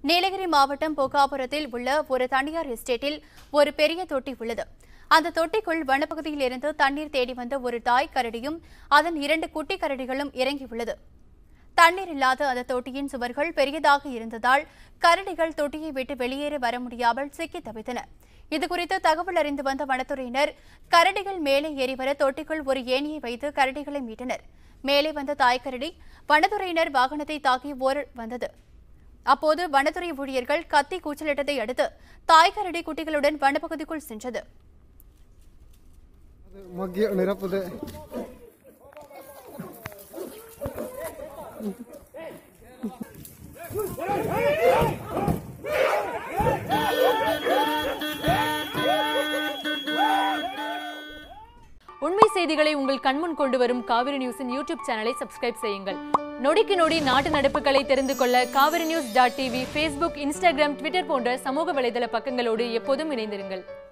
நீலகிரி மாவட்டம் பொக்காபுரத்தில் உள்ள ஒரு தனியார் எஸ்டேட்டில் ஒரு பெரிய தொட்டி உள்ளது அந்த தொட்டிக்குள் வனப்பகுதியில் இருந்து தண்ணீர் தேடி வந்த ஒரு தாய் கரடியும் அதன் இரண்டு குட்டி கரடிகளும் இறங்கியுள்ளது தண்ணீர் இல்லாத அந்த தொட்டியின் சுவர்கள் பெரியதாக இருந்ததால் கரடிகள் தொட்டியை விட்டு வெளியேற வர முடியாமல் சிக்கி தவித்தன இதுகுறித்து தகவல் அறிந்து வந்த வனத்துறையினர் கரடிகள் மேலே ஏறி வர தொட்டிக்குள் ஒரு ஏணியை வைத்து கரடிகளை மீட்டனர் மேலே வந்த தாய் கரடி வனத்துறையினர் வாகனத்தை தாக்கி ஓர் வந்தது அப்போது வனத்துறை ஊழியர்கள் கத்தி கூச்சலிட்டதை அடுத்து தாய் கரடி குட்டிகளுடன் வனப்பகுதிக்குள் சென்றது மக்கிய நிரப்புது உண்மை செய்திகளை உங்கள் கண்முன் கொண்டு வரும் காவிரி நியூஸின் யூடியூப் சேனலை சப்ஸ்கிரைப் செய்யுங்கள் நொடிக்கு நொடி நாட்டு நடப்புகளை தெரிந்து கொள்ள Kaveri News dot TV Facebook Instagram Twitter போன்ற சமூக வலைதள பக்கங்களோடு எப்போதும் இணைந்திருங்கள்